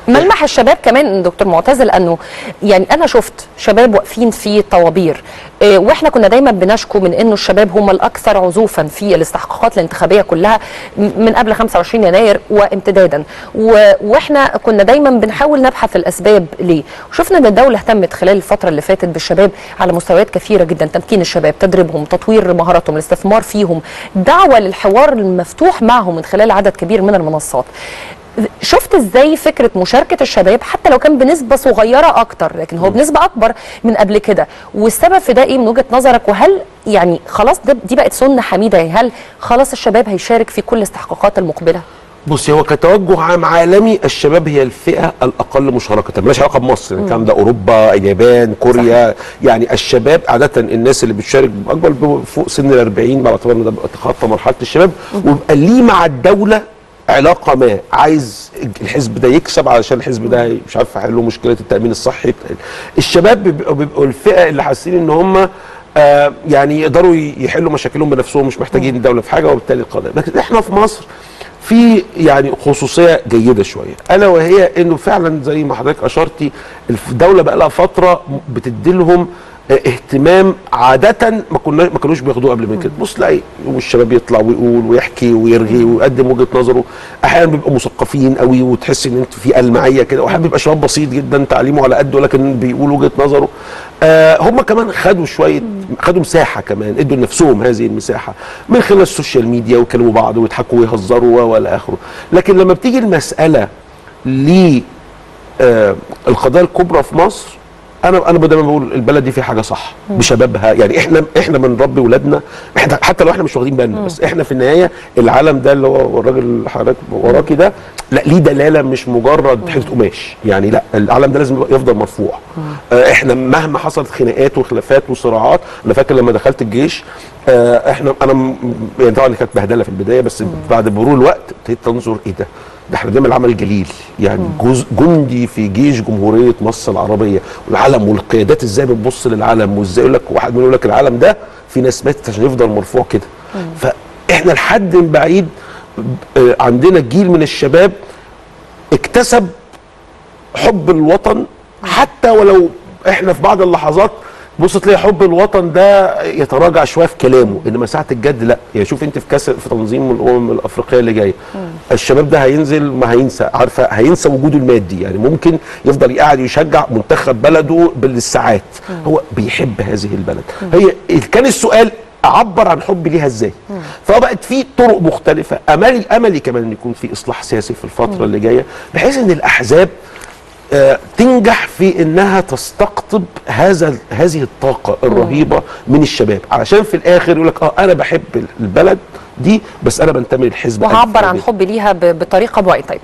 ملمح الشباب كمان دكتور معتز لانه يعني انا شفت شباب واقفين في طوابير إيه، واحنا كنا دايما بنشكو من انه الشباب هم الاكثر عزوفا في الاستحقاقات الانتخابيه كلها م- من قبل 25 يناير وامتدادا و- واحنا كنا دايما بنحاول نبحث الاسباب ليه وشفنا ان الدوله اهتمت خلال الفتره اللي فاتت بالشباب على مستويات كثيره جدا تمكين الشباب تدريبهم تطوير مهاراتهم الاستثمار فيهم دعوه للحوار المفتوح معهم من خلال عدد كبير من المنصات شفت ازاي فكره مشاركه الشباب حتى لو كان بنسبه صغيره اكتر لكن هو بنسبه اكبر من قبل كده والسبب في ده ايه من وجهه نظرك وهل يعني خلاص ده دي بقت سنه حميده يعني هل خلاص الشباب هيشارك في كل الاستحقاقات المقبله بصي هو كتوجه عام عالمي الشباب هي الفئه الاقل مشاركه مالهاش علاقه بمصر الكلام ده اوروبا اليابان كوريا صحيح. يعني الشباب عاده الناس اللي بتشارك اكبر بيبقوا فوق سن ال 40 باعتبار ان ده بقى تخطى مرحله الشباب ويبقى ليه مع الدوله علاقه ما عايز الحزب ده يكسب علشان الحزب ده مش عارف يحل له مشكله التامين الصحي الشباب بيبقوا, بيبقوا الفئه اللي حاسين ان هم آه يعني يقدروا يحلوا مشاكلهم بنفسهم مش محتاجين الدوله في حاجه وبالتالي القضاء لكن احنا في مصر في يعني خصوصيه جيده شويه الا وهي انه فعلا زي ما حضرتك اشرتي الدوله بقى لها فتره بتدي لهم اهتمام عاده ما كنا ما كانوش بياخدوه قبل من كده بص تلاقي والشباب يطلع ويقول ويحكي ويرغي ويقدم وجهه نظره احيانا بيبقوا مثقفين قوي وتحس ان انت في المعيه كده واحيانا بيبقى شباب بسيط جدا تعليمه على قده لكن بيقول وجهه نظره آه هم كمان خدوا شويه خدوا مساحه كمان ادوا لنفسهم هذه المساحه من خلال السوشيال ميديا ويكلموا بعض ويضحكوا ويهزروا والى اخره لكن لما بتيجي المساله ل آه القضايا الكبرى في مصر انا انا دايما بقول البلد دي فيها حاجه صح بشبابها يعني احنا احنا بنربي ولادنا احنا حتى لو احنا مش واخدين بالنا بس احنا في النهايه العالم ده اللي هو الراجل اللي حضرتك وراكي ده لا ليه دلاله مش مجرد حته قماش يعني لا العالم ده لازم يفضل مرفوع اه احنا مهما حصلت خناقات وخلافات وصراعات انا فاكر لما دخلت الجيش اه احنا انا يعني طبعا كانت بهدله في البدايه بس بعد مرور الوقت ابتديت تنظر ايه ده ده احنا بنعمل عمل جليل يعني جزء جندي في جيش جمهوريه مصر العربيه والعلم والقيادات ازاي بتبص للعلم وازاي يقول لك واحد منهم يقول لك العلم ده في ناس ماتت عشان يفضل مرفوع كده فاحنا لحد من بعيد عندنا جيل من الشباب اكتسب حب الوطن حتى ولو احنا في بعض اللحظات بص تلاقي حب الوطن ده يتراجع شويه في كلامه انما ساعه الجد لا يعني شوف انت في كاس في تنظيم الامم الافريقيه اللي جايه الشباب ده هينزل ما هينسى عارفه هينسى وجوده المادي يعني ممكن يفضل قاعد يشجع منتخب بلده بالساعات هو بيحب هذه البلد هي كان السؤال اعبر عن حبي ليها ازاي فبقت في طرق مختلفه املي املي كمان ان يكون في اصلاح سياسي في الفتره اللي جايه بحيث ان الاحزاب آه تنجح في انها تستقطب هذا هذه الطاقه الرهيبه من الشباب علشان في الاخر يقول لك اه انا بحب البلد دي بس انا بنتمي للحزب وهعبر عن حبي ليها بطريقه معينه طيب